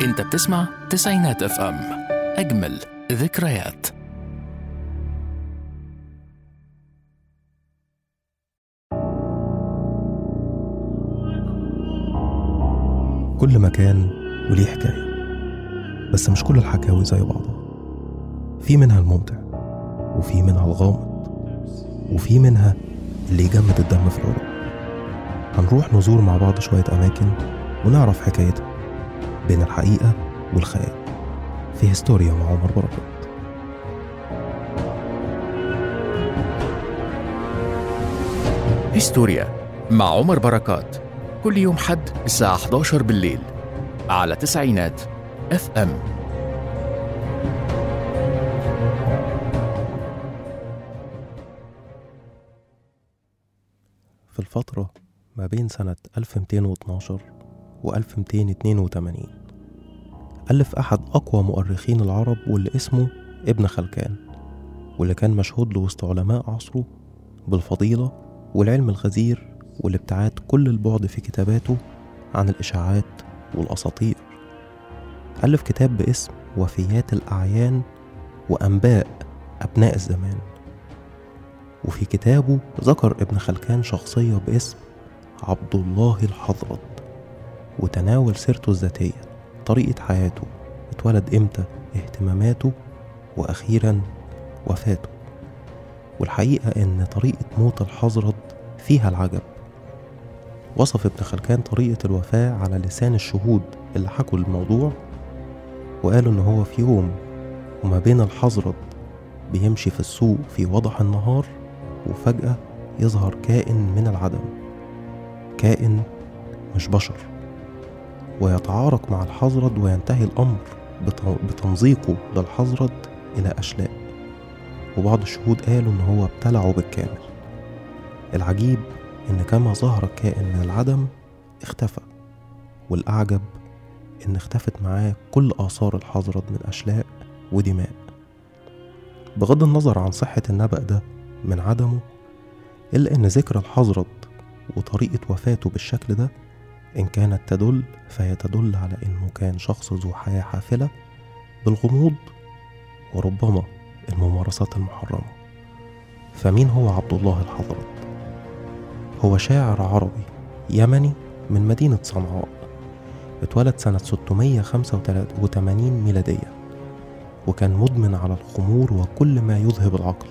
انت بتسمع تسعينات اف ام اجمل ذكريات كل مكان وليه حكاية بس مش كل الحكاوي زي بعضها في منها الممتع وفي منها الغامض وفي منها اللي يجمد الدم في العروق هنروح نزور مع بعض شوية أماكن ونعرف حكايتها بين الحقيقة والخيال في هيستوريا مع عمر بركات هيستوريا مع عمر بركات كل يوم حد الساعة 11 بالليل على تسعينات اف ام في الفترة ما بين سنة 1212 و 1282 ألف أحد أقوى مؤرخين العرب واللي اسمه ابن خلكان واللي كان مشهود له وسط علماء عصره بالفضيلة والعلم الغزير والابتعاد كل البعد في كتاباته عن الإشاعات والأساطير ألف كتاب باسم وفيات الأعيان وأنباء أبناء الزمان وفي كتابه ذكر ابن خلكان شخصية باسم عبد الله الحضرد وتناول سيرته الذاتية طريقة حياته اتولد امتى اهتماماته وأخيرا وفاته والحقيقة إن طريقة موت الحضرد فيها العجب وصف ابن خلكان طريقة الوفاة على لسان الشهود اللي حكوا الموضوع وقالوا إن هو في يوم وما بين الحضرد بيمشي في السوق في وضح النهار وفجأة يظهر كائن من العدم كائن مش بشر ويتعارك مع الحضرد وينتهي الأمر بت- بتمزيقه للحضرد إلى أشلاء وبعض الشهود قالوا إن هو ابتلعه بالكامل العجيب إن كما ظهر الكائن من العدم اختفى والأعجب إن اختفت معاه كل آثار الحضرد من أشلاء ودماء بغض النظر عن صحة النبأ ده من عدمه إلا إن ذكر الحضرد وطريقة وفاته بالشكل ده إن كانت تدل فهي تدل على إنه كان شخص ذو حياة حافلة بالغموض وربما الممارسات المحرمة فمين هو عبد الله الحضرد؟ هو شاعر عربي يمني من مدينة صنعاء اتولد سنة 685 ميلادية وكان مدمن على الخمور وكل ما يذهب العقل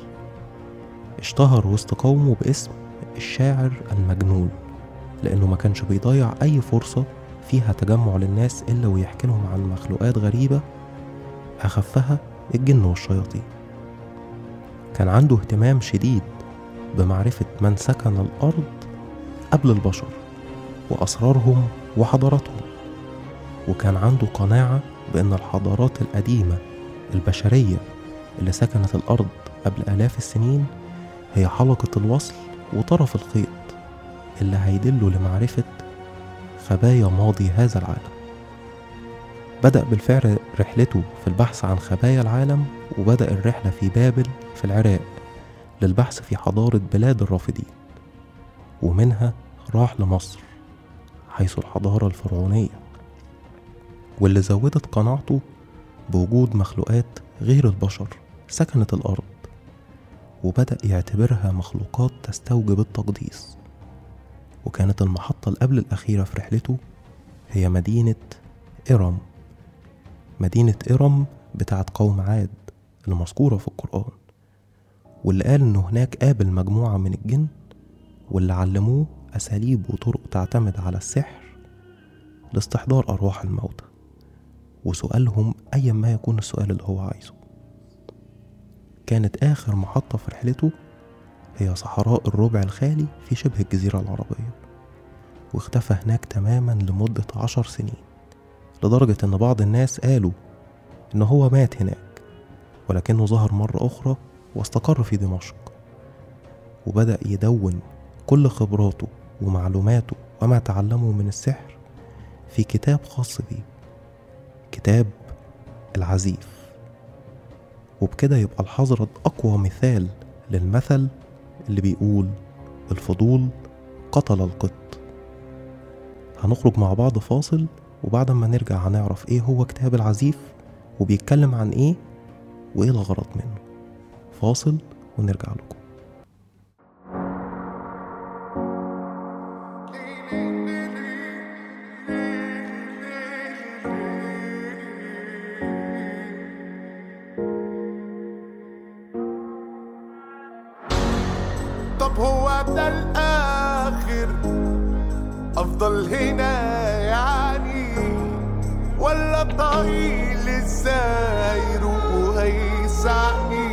اشتهر وسط قومه باسم الشاعر المجنون لأنه ما كانش بيضيع أي فرصة فيها تجمع للناس إلا ويحكي لهم عن مخلوقات غريبة أخفها الجن والشياطين كان عنده اهتمام شديد بمعرفة من سكن الأرض قبل البشر وأسرارهم وحضاراتهم وكان عنده قناعة بأن الحضارات القديمة البشرية اللي سكنت الأرض قبل آلاف السنين هي حلقة الوصل وطرف الخيط اللي هيدله لمعرفة خبايا ماضي هذا العالم بدأ بالفعل رحلته في البحث عن خبايا العالم وبدأ الرحلة في بابل في العراق للبحث في حضارة بلاد الرافدين ومنها راح لمصر حيث الحضارة الفرعونية واللي زودت قناعته بوجود مخلوقات غير البشر سكنت الأرض وبدأ يعتبرها مخلوقات تستوجب التقديس وكانت المحطة اللي قبل الأخيرة في رحلته هي مدينة إرم مدينة إرم بتاعت قوم عاد المذكورة في القرآن واللي قال إنه هناك قابل مجموعة من الجن واللي علموه أساليب وطرق تعتمد على السحر لاستحضار أرواح الموتى وسؤالهم أيا ما يكون السؤال اللي هو عايزه كانت آخر محطة في رحلته هي صحراء الربع الخالي في شبه الجزيرة العربية واختفى هناك تماما لمدة عشر سنين لدرجة إن بعض الناس قالوا إن هو مات هناك ولكنه ظهر مرة أخرى واستقر في دمشق وبدأ يدون كل خبراته ومعلوماته وما تعلمه من السحر في كتاب خاص بيه كتاب العزيف وبكده يبقى الحضرد أقوى مثال للمثل اللي بيقول الفضول قتل القط هنخرج مع بعض فاصل وبعد ما نرجع هنعرف ايه هو كتاب العزيف وبيتكلم عن ايه وايه الغرض منه فاصل ونرجع لكم طب هو ده الآخر أفضل هنا يعني ولا الطريق لسه هيروح وهيسعني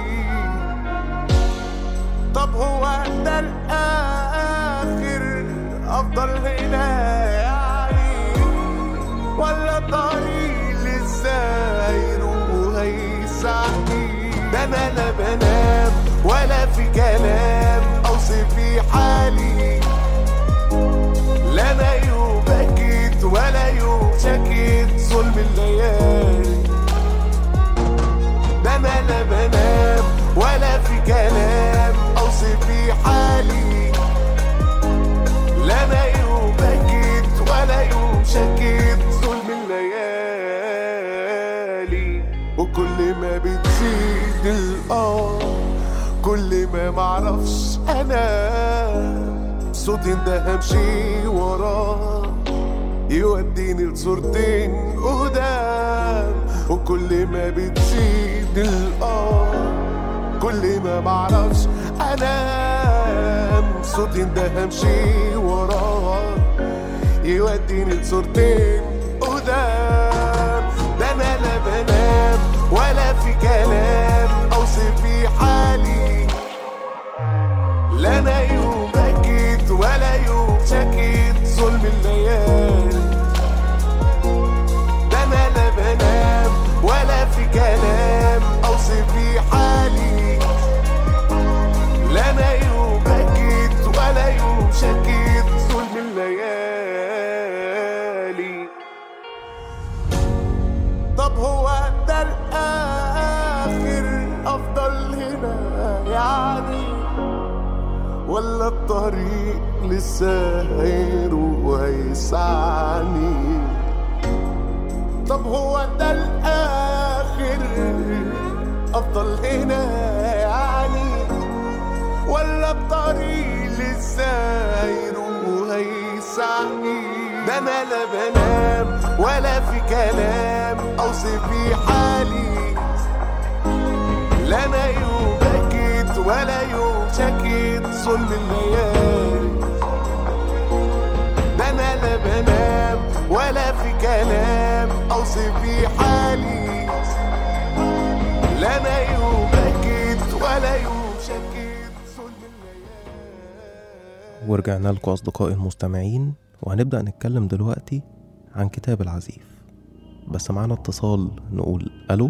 طب هو ده الآخر أفضل هنا يعني ولا الطريق لسه هيروح وهيسعني ده أنا لا بنام ولا في كلام أوصف في حالي لا أنا يوم بكيت ولا يوم شكيت ظلم الليالي ده أنا لا بنام ولا في كلام أوصف في حالي لا أنا يوم بكيت ولا يوم شكيت ظلم الليالي وكل ما بتزيد الآه كل ما معرفش أنا صوتي ده همشي وراه يوديني لصورتين قدام وكل ما بتزيد الآه كل ما معرفش أنام صوتي ده همشي وراه يوديني لصورتين قدام ده أنا لا بنام ولا في كلام أوصف في حالي لا أنا يوم بكيت ولا يوم شكيت ظلم الليالي ده أنا لا بنام ولا في كلام أوصف في حالي لا أنا يوم بكيت ولا يوم شكيت ظلم الليالي طب هو ده الآخر أفضل هنا يعني ولا الطريق لسه هيروح وهيسعني طب هو ده الآخر أفضل هنا يعني ولا الطريق لسه هيروح وهيسعني ده أنا لا بنام ولا في كلام أوصف في حالي لا أنا يوم بكيت ولا يوم شكيت ظلم الليالي ده أنا لا بنام ولا في كلام أوصف في حالي لا أنا يوم بكيت ولا يوم شكيت ظلم الليالي ورجعنا لكم أصدقائي المستمعين وهنبدأ نتكلم دلوقتي عن كتاب العزيف بس معانا اتصال نقول ألو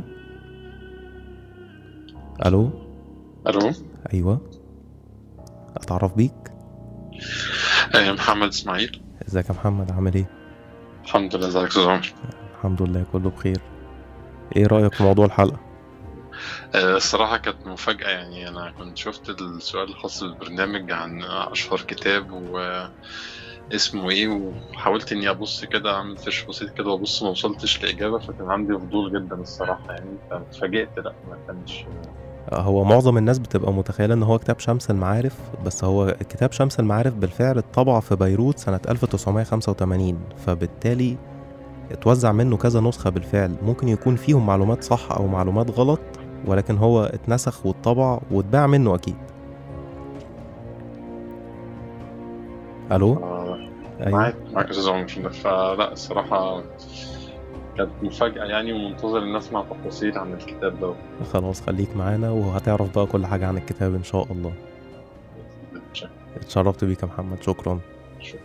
ألو الو أيوة أتعرف بيك آه، محمد اسماعيل ازيك يا محمد عامل ايه الحمد لله ازيك يا أستاذ عمر الحمد لله كله بخير ايه رأيك في موضوع الحلقة آه، الصراحة كانت مفاجأة يعني أنا كنت شفت السؤال الخاص بالبرنامج عن أشهر كتاب واسمه إيه وحاولت إني أبص كده أعمل سيرش بسيط كده وأبص ما وصلتش لإجابة فكان عندي فضول جدا الصراحة يعني فاتفاجئت لأ ما كانش هو معظم الناس بتبقى متخيلة ان هو كتاب شمس المعارف بس هو كتاب شمس المعارف بالفعل اتطبع في بيروت سنة 1985 فبالتالي اتوزع منه كذا نسخة بالفعل ممكن يكون فيهم معلومات صح او معلومات غلط ولكن هو اتنسخ واتطبع واتباع منه اكيد الو آه، ايوه معاك معاك يا أستاذ عمر فلا الصراحة كانت مفاجأة يعني ومنتظر إن أسمع تفاصيل عن الكتاب ده خلاص خليك معانا وهتعرف بقى كل حاجة عن الكتاب ان شاء الله اتشرفت بيك يا محمد شكرا شكرا.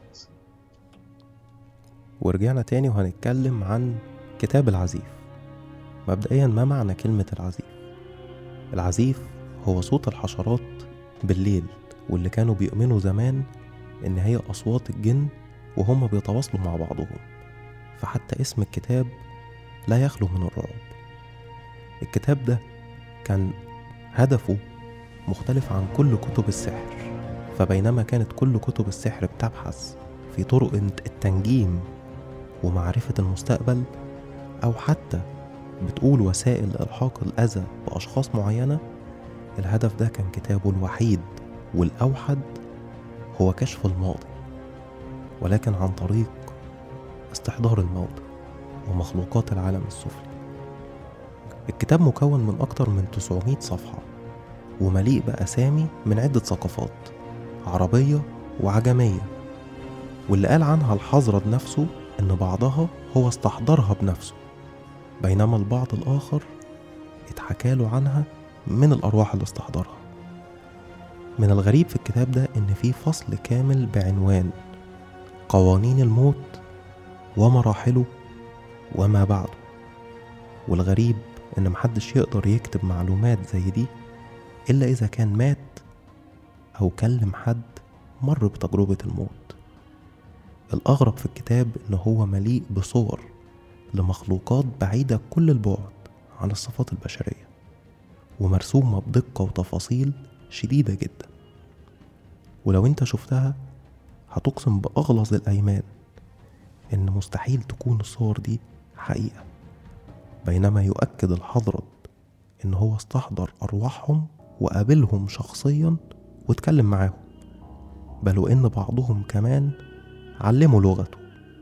ورجعنا تاني وهنتكلم عن كتاب العزيف مبدئيا ما معنى كلمة العزيف العزيف هو صوت الحشرات بالليل واللي كانوا بيؤمنوا زمان إن هي أصوات الجن وهم بيتواصلوا مع بعضهم فحتى اسم الكتاب لا يخلو من الرعب الكتاب ده كان هدفه مختلف عن كل كتب السحر فبينما كانت كل كتب السحر بتبحث في طرق التنجيم ومعرفة المستقبل أو حتى بتقول وسائل لإلحاق الأذى بأشخاص معينة الهدف ده كان كتابه الوحيد والأوحد هو كشف الماضي ولكن عن طريق استحضار الموت ومخلوقات العالم السفلي الكتاب مكون من أكتر من 900 صفحة ومليء بأسامي من عدة ثقافات عربية وعجمية واللي قال عنها الحضرة نفسه إن بعضها هو استحضرها بنفسه بينما البعض الآخر اتحكى له عنها من الأرواح اللي استحضرها من الغريب في الكتاب ده إن في فصل كامل بعنوان قوانين الموت ومراحله وما بعده والغريب إن محدش يقدر يكتب معلومات زي دي إلا إذا كان مات أو كلم حد مر بتجربة الموت الأغرب في الكتاب إن هو مليء بصور لمخلوقات بعيدة كل البعد عن الصفات البشرية ومرسومة بدقة وتفاصيل شديدة جدا ولو انت شفتها هتقسم بأغلظ الأيمان إن مستحيل تكون الصور دي حقيقة بينما يؤكد الحضرة إن هو استحضر أرواحهم وقابلهم شخصيا واتكلم معاهم بل وإن بعضهم كمان علموا لغته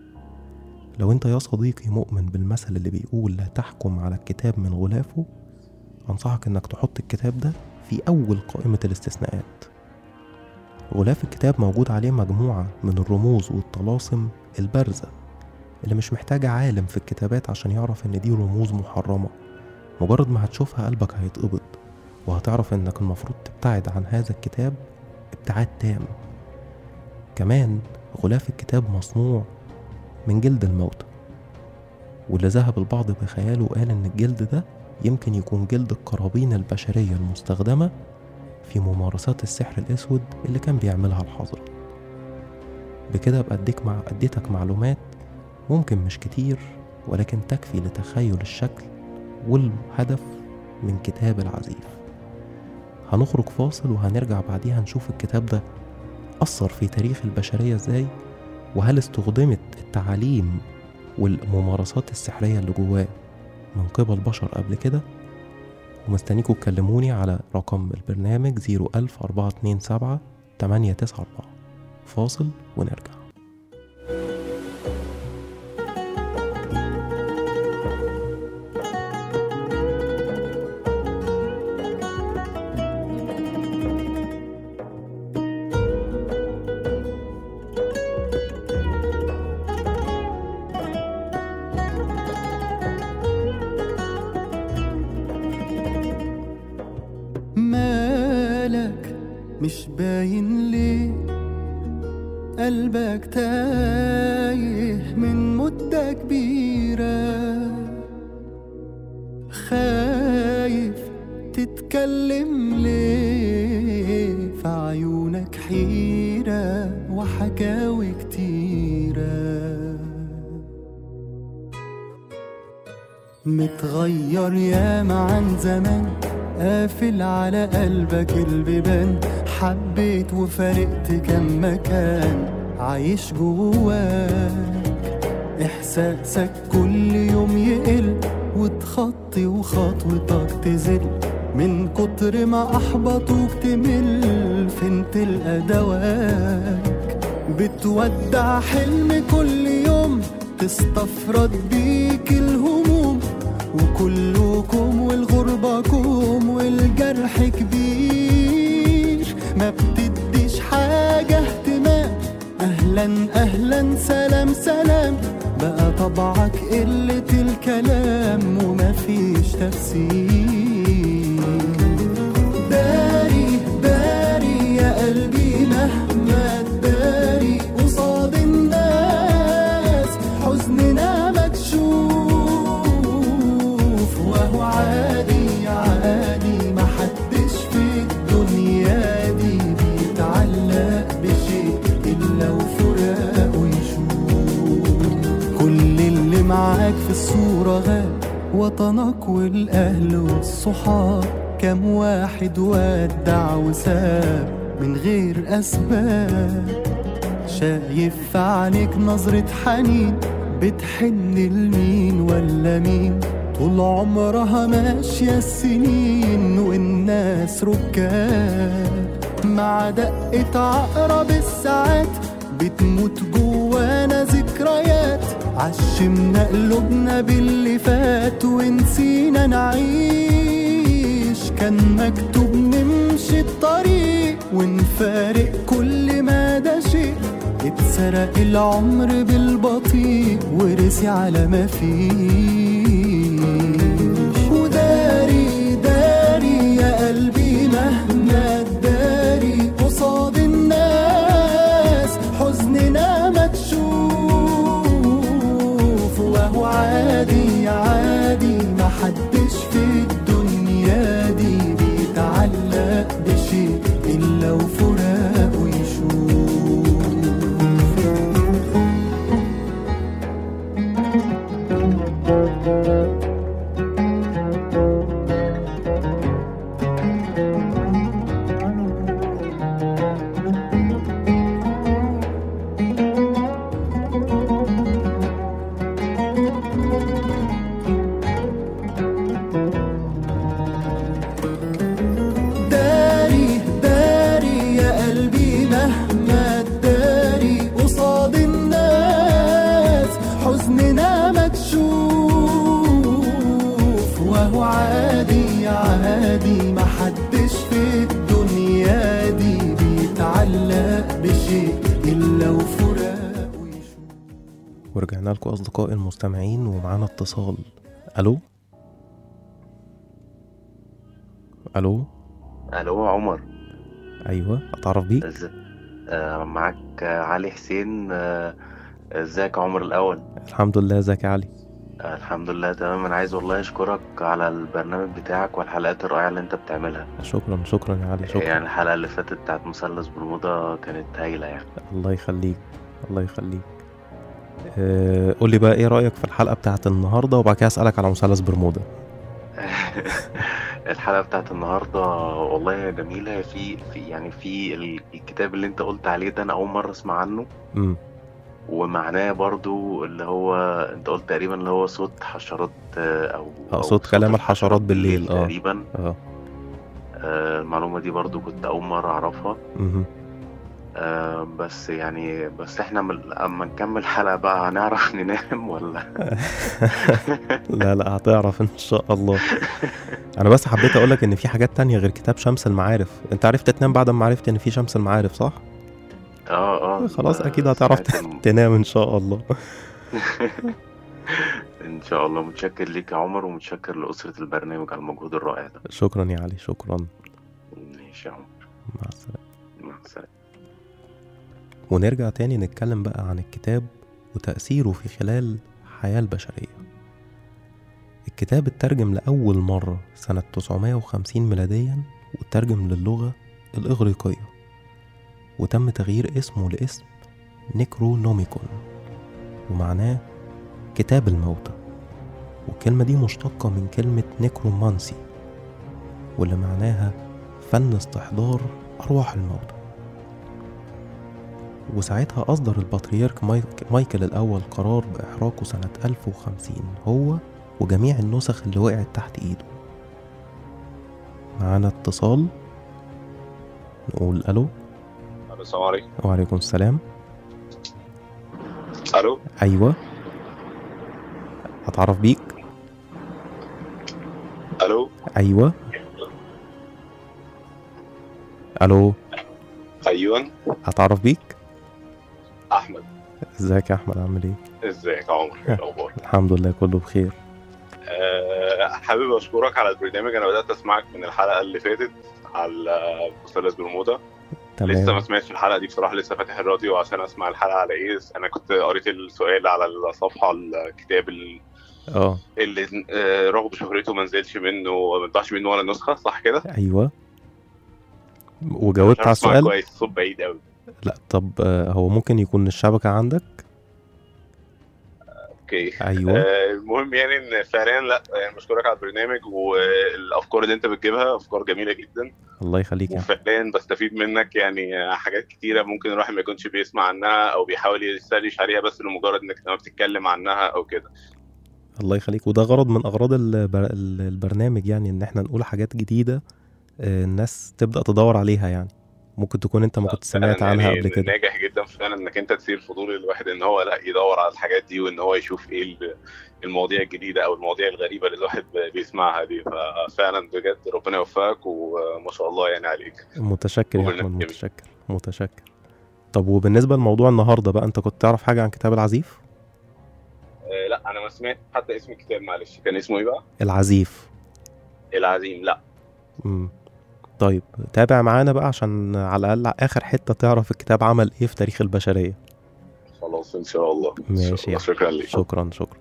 لو انت يا صديقي مؤمن بالمثل اللي بيقول لا تحكم على الكتاب من غلافه أنصحك إنك تحط الكتاب ده في أول قائمة الاستثناءات غلاف الكتاب موجود عليه مجموعة من الرموز والطلاسم البارزة اللي مش محتاجة عالم في الكتابات عشان يعرف إن دي رموز محرمة مجرد ما هتشوفها قلبك هيتقبض وهتعرف إنك المفروض تبتعد عن هذا الكتاب ابتعاد تام كمان غلاف الكتاب مصنوع من جلد الموتى واللي ذهب البعض بخياله وقال إن الجلد ده يمكن يكون جلد القرابين البشرية المستخدمة في ممارسات السحر الأسود اللي كان بيعملها الحضرة بكده أبقى أديك مع أديتك معلومات ممكن مش كتير ولكن تكفي لتخيل الشكل والهدف من كتاب العزيف هنخرج فاصل وهنرجع بعديها نشوف الكتاب ده أثر في تاريخ البشرية إزاي وهل استخدمت التعاليم والممارسات السحرية اللي جواه من قبل بشر قبل كده ومستنيكوا تكلموني على رقم البرنامج 01427 894 فاصل ونرجع مالك مش باين ليه قلبك تايه من مدة كبيرة خايف تتكلم ليه في عيونك حيرة وحكاوي كتيرة متغير ياما عن زمان قافل على قلبك البيبان حبيت وفارقت كم مكان عايش جواك إحساسك كل يوم يقل وتخطي وخطوتك تزل من كتر ما أحبطوك تمل فين تلقى دواك بتودع حلم كل يوم تستفرد بيك الهموم وكلكم والغربة كوم والجرح كبير ما بتديش حاجة اهتمام أهلا أهلا سلام سلام بقى طبعك قلة الكلام ومفيش تفسير داري داري يا قلبي مهما تداري قصاد الناس حزننا مكشوف وهو عادي عادي محدش في الدنيا دي بيتعلق بشيء إلا وفراقه يشوف كل اللي معاك في الصورة غاب وطنك والأهل والصحاب كم واحد ودع وساب من غير أسباب شايف في عينيك نظرة حنين بتحن لمين ولا مين طول عمرها ماشية السنين والناس ركاب مع دقة عقرب الساعات بتموت جوانا ذكريات عشمنا قلوبنا باللي فات ونسينا نعيش كان مكتوب نمشي الطريق ونفارق كل ما ده شيء اتسرق العمر بالبطيء ورسي على ما فيش وداري داري يا قلبي مهما تداري قصاد الناس حزننا ما تشوف وهو عادي عادي ما حدش في الدنيا دي بيتعلق بشيء إلا وفراقه يشوف داري داري يا قلبي مهما تداري قصاد الناس حزننا ما تشوف وهو عادي عادي ما حدش في الدنيا دي بيتعلق بشيء إلا وفراقه يشوف ورجعنا لكم أصدقائي المستمعين ومعانا اتصال ألو ألو الو عمر أيوة أتعرف بيك إز... آه معاك آه، علي حسين آه، ازيك يا عمر الاول الحمد لله ازيك يا علي آه الحمد لله تمام انا عايز والله اشكرك على البرنامج بتاعك والحلقات الرائعه اللي انت بتعملها شكرا شكرا يا علي شكرا يعني الحلقه اللي فاتت بتاعت مثلث برمودا كانت هايله يعني الله يخليك الله يخليك آه، قول لي بقى ايه رأيك في الحلقة بتاعت النهاردة وبعد كده اسألك على مثلث برمودا الحلقه بتاعت النهارده والله جميله في في يعني في ال- الكتاب اللي انت قلت عليه ده انا اول مره اسمع عنه امم ومعناه برضو اللي هو انت قلت تقريبا اللي هو صوت حشرات آه، او اه أو صوت كلام الحشرات بالليل اه تقريبا اه آه، المعلومة دي برضو كنت أول مرة أعرفها مهم. آه، بس يعني بس احنا من- أما نكمل الحلقة بقى هنعرف ننام ولا لا لا هتعرف ان شاء الله انا بس حبيت اقولك ان في حاجات تانية غير كتاب شمس المعارف انت عرفت تنام بعد ما عرفت ان في شمس المعارف صح اه اه خلاص آه، اكيد هتعرف سمعت إن- تنام ان شاء الله إن شاء الله متشكر ليك يا عمر ومتشكر لأسرة البرنامج على المجهود الرائع ده شكرا يا علي شكرا ماشي يا عمر مع السلامة مع السلامة ونرجع تاني نتكلم بقى عن الكتاب وتأثيره في خلال الحياة البشرية الكتاب اترجم لأول مرة سنة 950 ميلاديا واترجم للغة الإغريقية وتم تغيير اسمه لاسم نيكرونوميكون ومعناه كتاب الموتى والكلمة دي مشتقة من كلمة نيكرومانسي واللي معناها فن استحضار أرواح الموتى وساعتها أصدر البطريرك مايك مايكل الأول قرار بإحراقه سنة 1050 هو وجميع النسخ اللي وقعت تحت إيده معانا اتصال نقول ألو الو السلام عليكم وعليكم السلام الو أيوة هتعرف بيك الو أيوة ألو ايوه هتعرف بيك احمد ازيك يا أحمد عامل إيه ازيك يا عمر ايه الاخبار الحمد لله كله بخير أه حابب اشكرك على البرنامج انا بدات اسمعك من الحلقه اللي فاتت على مثلث برمودا لسه ما تمام سمعتش الحلقه دي بصراحه لسه فاتح الراديو عشان اسمع الحلقه على ايه انا كنت قريت السؤال على الصفحه الكتاب ال- اه اللي آه، رغم شهرته ما نزلش منه ما طلعش منه ولا نسخه صح كده أيوة مش وجاوبت عارف على اسمع السؤال كويس الصوت بعيد قوي لا طب آه، هو ممكن يكون الشبكة عندك اوكي ايوه آه، المهم يعني ان فعليا لا يعني بشكرك على البرنامج والافكار اللي انت بتجيبها افكار جميله جدا الله يخليك يا أحمد. وفعليا بستفيد منك يعني حاجات كتيره ممكن الواحد ما يكونش بيسمع عنها او بيحاول يسرش عليها بس لمجرد انك لما بتتكلم عنها او كده الله يخليك وده غرض من اغراض البر... البرنامج يعني ان احنا نقول حاجات جديده آه، الناس تبدا تدور عليها يعني ممكن تكون انت ما كنت سمعت فعلاً عنها يعني قبل كده ناجح جدا فعلا انك انت تثير فضول الواحد ان هو لا يدور على الحاجات دي وان هو يشوف ايه ال- المواضيع الجديده او المواضيع الغريبه اللي الواحد بيسمعها دي ففعلا بجد ربنا يوفقك وما شاء الله يعني عليك متشكر يا وبرنامج احمد جميل. متشكر متشكر طب وبالنسبه لموضوع النهارده بقى انت كنت تعرف حاجه عن كتاب العزيف آه، لا انا ما سمعت حتى اسم الكتاب معلش كان اسمه ايه بقى؟ العزيف العزيم لا مم. طيب تابع معانا بقى عشان على الاقل اخر حته تعرف الكتاب عمل ايه في تاريخ البشريه خلاص ان شاء الله إن شاء ماشي الله. يا شكرا لك شكرا شكرا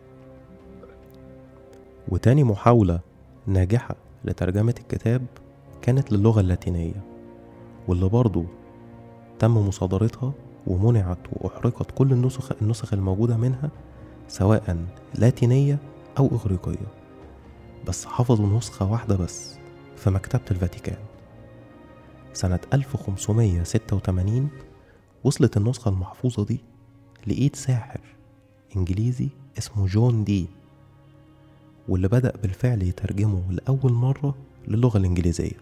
وتاني محاولة ناجحة لترجمة الكتاب كانت للغة اللاتينية واللي برضو تم مصادرتها ومنعت وأحرقت كل النسخ النسخ الموجودة منها سواء لاتينية أو إغريقية بس حفظوا نسخة واحدة بس في مكتبة الفاتيكان سنة 1586 وصلت النسخة المحفوظة دي لإيد ساحر إنجليزي اسمه جون دي واللي بدأ بالفعل يترجمه لأول مرة للغة الإنجليزية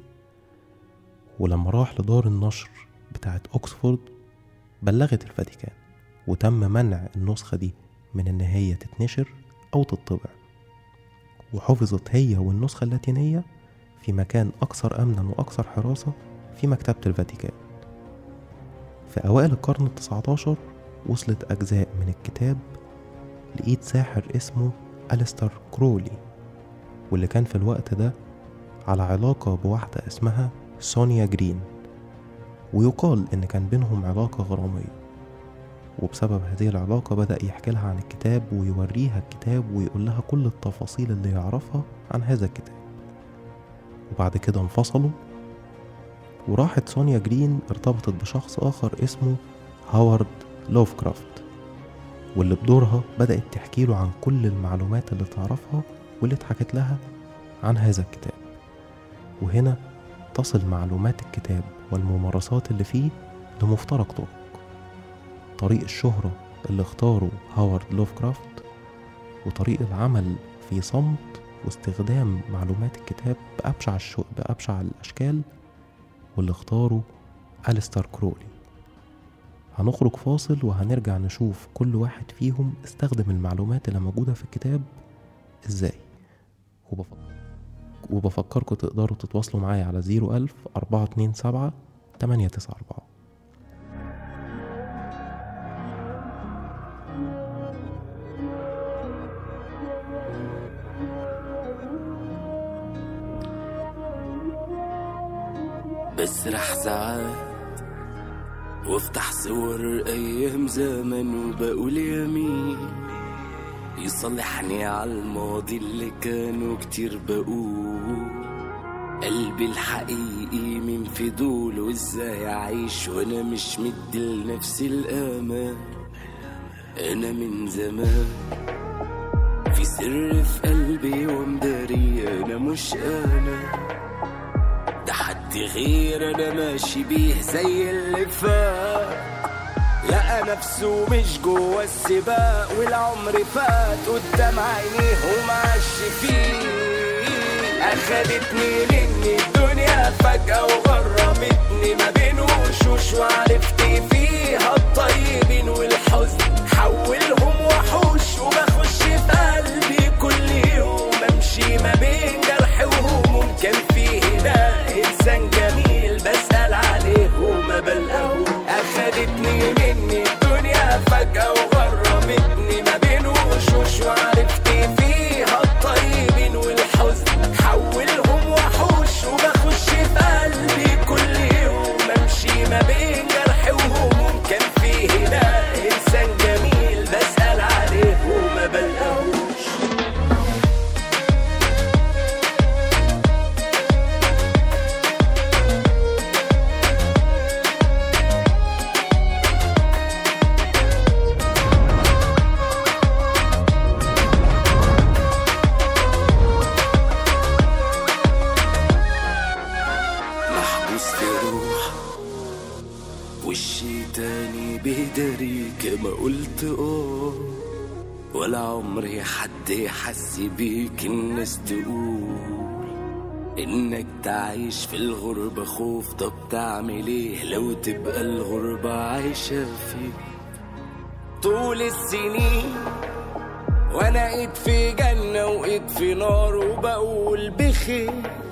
ولما راح لدار النشر بتاعت أكسفورد بلغت الفاتيكان وتم منع النسخة دي من إن هي تتنشر أو تطبع وحفظت هي والنسخة اللاتينية في مكان أكثر أمنا وأكثر حراسة في مكتبة الفاتيكان في أوائل القرن التسعة عشر وصلت أجزاء من الكتاب لإيد ساحر اسمه أليستر كرولي واللي كان في الوقت ده على علاقة بواحدة اسمها سونيا جرين ويقال إن كان بينهم علاقة غرامية وبسبب هذه العلاقة بدأ يحكي لها عن الكتاب ويوريها الكتاب ويقول لها كل التفاصيل اللي يعرفها عن هذا الكتاب وبعد كده انفصلوا وراحت سونيا جرين ارتبطت بشخص آخر اسمه هاورد لوفكرافت واللي بدورها بدأت تحكي له عن كل المعلومات اللي تعرفها واللي اتحكت لها عن هذا الكتاب وهنا تصل معلومات الكتاب والممارسات اللي فيه لمفترق طرق طريق الشهرة اللي اختاره هاورد لوفكرافت وطريق العمل في صمت واستخدام معلومات الكتاب بأبشع, الشو... بأبشع الأشكال واللي اختاره أليستر كرولي هنخرج فاصل وهنرجع نشوف كل واحد فيهم استخدم المعلومات اللي موجودة في الكتاب ازاي وبفكر وبفكركم تقدروا تتواصلوا معايا على 01000 427 894 بسرح ساعات وافتح صور ايام زمن وبقول يمين يصلحني على الماضي اللي كانوا كتير بقول قلبي الحقيقي من فضول وازاي اعيش وانا مش مدي لنفسي الامان انا من زمان في سر في قلبي ومداري انا مش انا ده حد غير انا ماشي بيه زي اللي فات لقى نفسه مش جوا السباق والعمر فات قدام عينيه ومعش فيه اخدتني مني الدنيا فجأة وغرمتني ما بين وشوش وعرفت فيها الطيبين والحزن حولهم وحوش وبخش في قلبي كل يوم امشي ما بين جرح وهموم كان فيه هنا انسان جميل بسأل عليه وما بلقاه اخدتني مني الدنيا فجأة وغرمتني ما بين وشوش وعرفت فيها الطيبين والحزن حولهم وحوش وبخش في قلبي كل يوم امشي ما بين جرح وهموم كان فيه هنا انسان جميل اه ولا عمري حد يحس بيك الناس تقول انك تعيش في الغربة خوف طب تعمل ايه لو تبقى الغربة عايشة فيك طول السنين وانا ايد في جنة وايد في نار وبقول بخير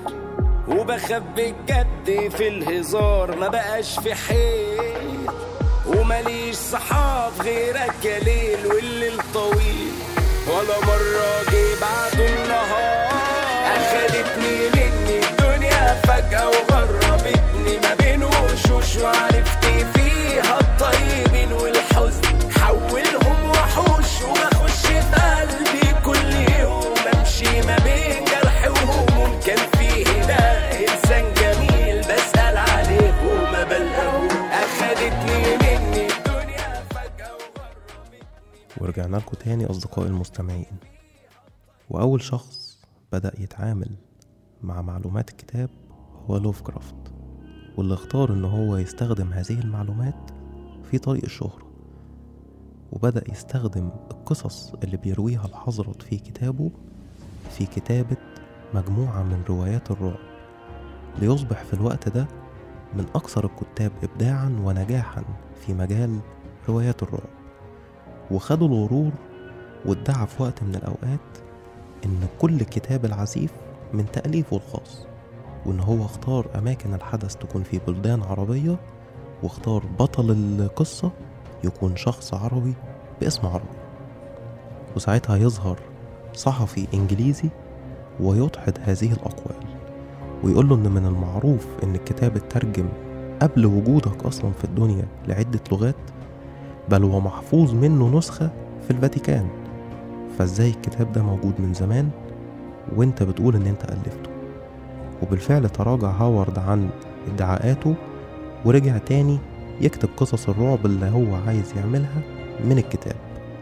وبخبي الجد في الهزار ما بقاش في حيل ومليش صحاب غيرك يا ليل والليل طويل ولا مرة جه بعده النهار أخدتني مني الدنيا فجأة وغربتني ما بين وشوش وعرفت فيها الطيبين والحزن حولهم وحوش وبخش في قلبي كل يوم امشي ما بين جرح وهموم كان فيه هنا انسان جميل بسأل عليه وما بلقاه اخدتني مني الدنيا فجأة وغربتني ورجعنا لكم تاني أصدقائي المستمعين وأول شخص بدأ يتعامل مع معلومات الكتاب هو لوفكرافت واللي اختار إن هو يستخدم هذه المعلومات في طريق الشهرة وبدأ يستخدم القصص اللي بيرويها الحضرت في كتابه في كتابة مجموعة من روايات الرعب ليصبح في الوقت ده من أكثر الكتاب إبداعا ونجاحا في مجال روايات الرعب وخدوا الغرور وادعى في وقت من الأوقات إن كل كتاب العزيف من تأليفه الخاص وإن هو اختار أماكن الحدث تكون في بلدان عربية واختار بطل القصة يكون شخص عربي باسم عربي وساعتها يظهر صحفي إنجليزي ويدحض هذه الأقوال ويقول له إن من المعروف إن الكتاب اترجم قبل وجودك أصلا في الدنيا لعدة لغات بل ومحفوظ منه نسخة في الفاتيكان فازاي الكتاب ده موجود من زمان وانت بتقول ان انت ألفته وبالفعل تراجع هاورد عن ادعاءاته ورجع تاني يكتب قصص الرعب اللي هو عايز يعملها من الكتاب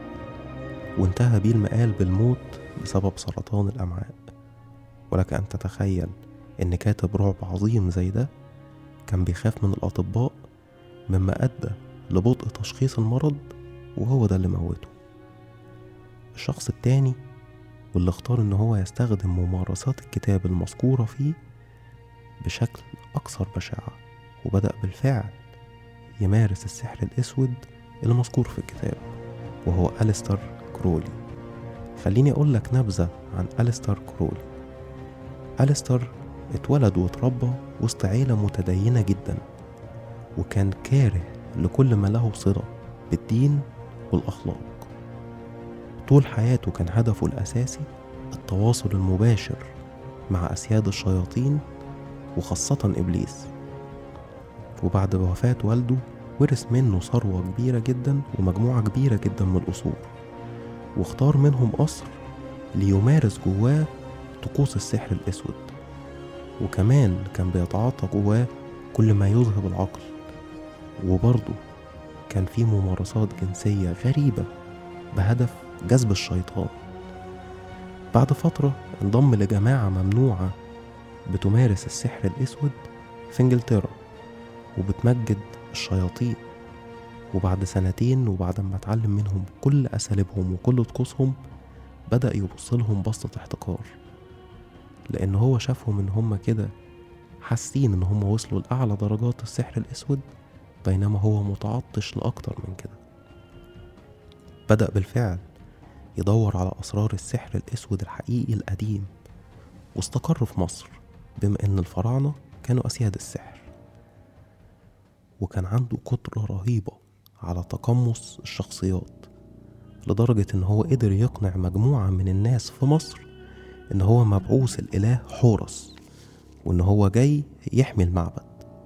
وانتهى بيه المقال بالموت بسبب سرطان الأمعاء ولك أن تتخيل إن كاتب رعب عظيم زي ده كان بيخاف من الأطباء مما أدى لبطء تشخيص المرض وهو ده اللي موته الشخص التاني واللي اختار ان هو يستخدم ممارسات الكتاب المذكورة فيه بشكل أكثر بشاعة وبدأ بالفعل يمارس السحر الأسود اللي مذكور في الكتاب وهو أليستر كرولي خليني أقول لك نبذة عن أليستر كرولي أليستر اتولد واتربى وسط عيلة متدينة جدا وكان كاره لكل ما له صلة بالدين والأخلاق طول حياته كان هدفه الأساسي التواصل المباشر مع أسياد الشياطين وخاصة إبليس وبعد وفاة والده ورث منه ثروة كبيرة جدا ومجموعة كبيرة جدا من الأصول واختار منهم قصر ليمارس جواه طقوس السحر الأسود وكمان كان بيتعاطى جواه كل ما يذهب العقل وبرضه كان في ممارسات جنسية غريبة بهدف جذب الشيطان بعد فترة انضم لجماعة ممنوعة بتمارس السحر الأسود في إنجلترا وبتمجد الشياطين وبعد سنتين وبعد ما اتعلم منهم كل أساليبهم وكل طقوسهم بدأ يبص لهم بصة احتقار لأن هو شافهم إن هم كده حاسين إن هم وصلوا لأعلى درجات السحر الأسود بينما هو متعطش لأكتر من كده بدأ بالفعل يدور على أسرار السحر الأسود الحقيقي القديم واستقر في مصر بما إن الفراعنة كانوا أسياد السحر وكان عنده قدرة رهيبة على تقمص الشخصيات لدرجة إن هو قدر يقنع مجموعة من الناس في مصر إن هو مبعوث الإله حورس وإن هو جاي يحمي المعبد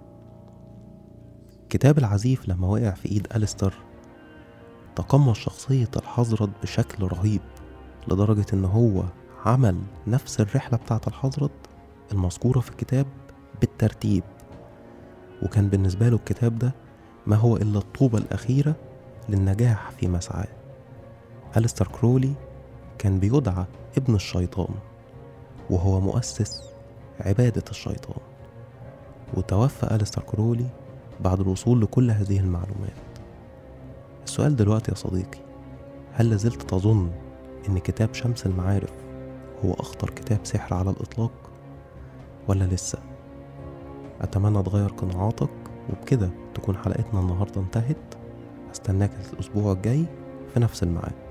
كتاب العزيف لما وقع في إيد أليستر تقمص شخصية الحضرت بشكل رهيب لدرجة إن هو عمل نفس الرحلة بتاعة الحضرت المذكورة في الكتاب بالترتيب وكان بالنسبة له الكتاب ده ما هو إلا الطوبة الأخيرة للنجاح في مسعاه أليستر كرولي كان بيدعى ابن الشيطان وهو مؤسس عبادة الشيطان وتوفى أليستر كرولي بعد الوصول لكل هذه المعلومات السؤال دلوقتي يا صديقي هل لازلت تظن إن كتاب شمس المعارف هو أخطر كتاب سحر على الإطلاق ولا لسه أتمنى تغير قناعاتك وبكده تكون حلقتنا النهاردة انتهت استناك الأسبوع الجاي في نفس الميعاد